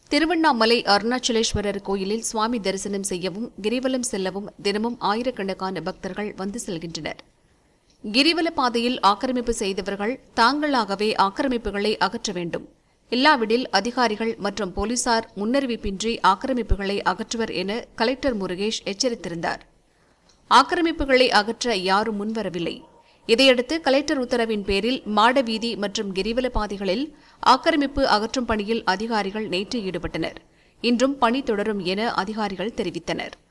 திருவண்ணாமலை அருணாச்சலேஸ்வரர் கோயிலில் சுவாமி தரிசனம் செய்யவும் கிரிவலம் செல்லவும் தினமும் ஆயிரக்கணக்கான பக்தர்கள் வந்து செல்கின்றனர் கிரிவல பாதையில் ஆக்கிரமிப்பு செய்தவர்கள் தாங்களாகவே ஆக்கிரமிப்புகளை அகற்ற வேண்டும் இல்லாவிடில் அதிகாரிகள் மற்றும் போலீசார் முன்னறிவிப்பின்றி ஆக்கிரமிப்புகளை அகற்றுவர் என கலெக்டர் முருகேஷ் எச்சரித்திருந்தார் ஆக்கிரமிப்புகளை அகற்ற யாரும் முன்வரவில்லை இதையடுத்து கலெக்டர் உத்தரவின் பேரில் மாடவீதி மற்றும் கிரிவல பாதைகளில் ஆக்கிரமிப்பு அகற்றும் பணியில் அதிகாரிகள் நேற்று ஈடுபட்டனர் இன்றும் பணி தொடரும் என அதிகாரிகள் தெரிவித்தனர்